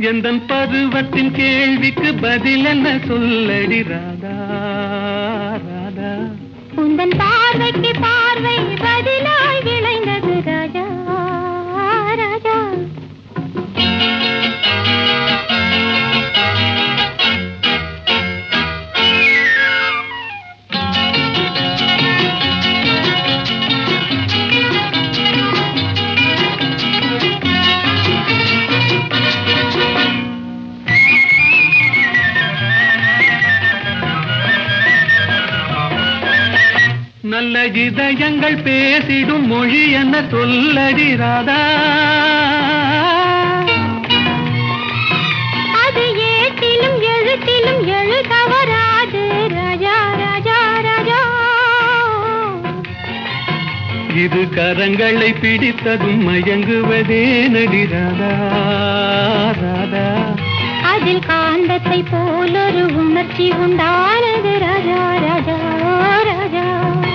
எந்தன் பருவத்தின் கேள்விக்கு பதில் என்ன சொல்லடி ராதா ராதா உந்தன் பார்வைக்கு பார்வை பதிலாய் விளைந்தது ராஜா ராஜா நல்ல இதயங்கள் பேசிடும் மொழி என்ன சொல்லடி ராதா அது ஏட்டிலும் எழுத்திலும் எழுத வராது ராஜா ராஜா ராஜா இது கரங்களை பிடித்ததும் மயங்குவதே நடி ராதா ராதா அதில் காந்தத்தை போலொரு உணர்ச்சி உண்டானது ராஜா ராஜா ராஜா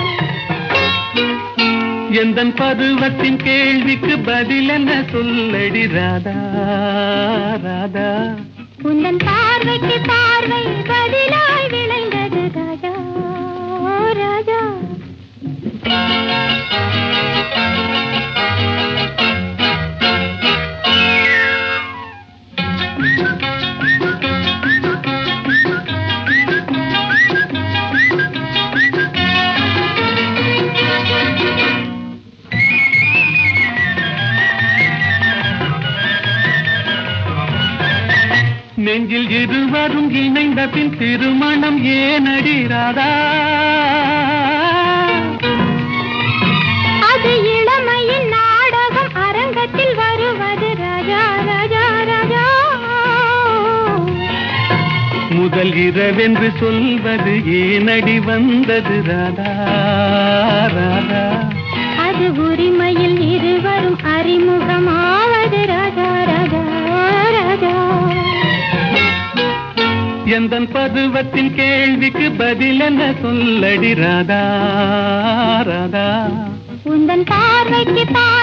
எந்தன் பருவத்தின் கேள்விக்கு பதில் என்ன சொல்லடி ராதா ராதா உந்தன் பார்வைக்கு பார்வை பதிலாய் விளைந்தது ராஜா ராஜா நெஞ்சில் இருவரும் இணைந்த பின் திருமணம் ஏனடி ராதா அது இளமையின் நாடகம் அரங்கத்தில் வருவது ராஜா ராஜா ராஜா முதல் இரவென்று சொல்வது ஏனடி வந்தது ராதா ராதா அது உரிமையில் இருவரும் அறிமுகமாவது ராஜா ராஜா ராஜா எந்தன் பருவத்தின் கேள்விக்கு பதில் என்ன சொல்லடி ராதா ராதா உந்தன் பார்வைக்கு பார்வை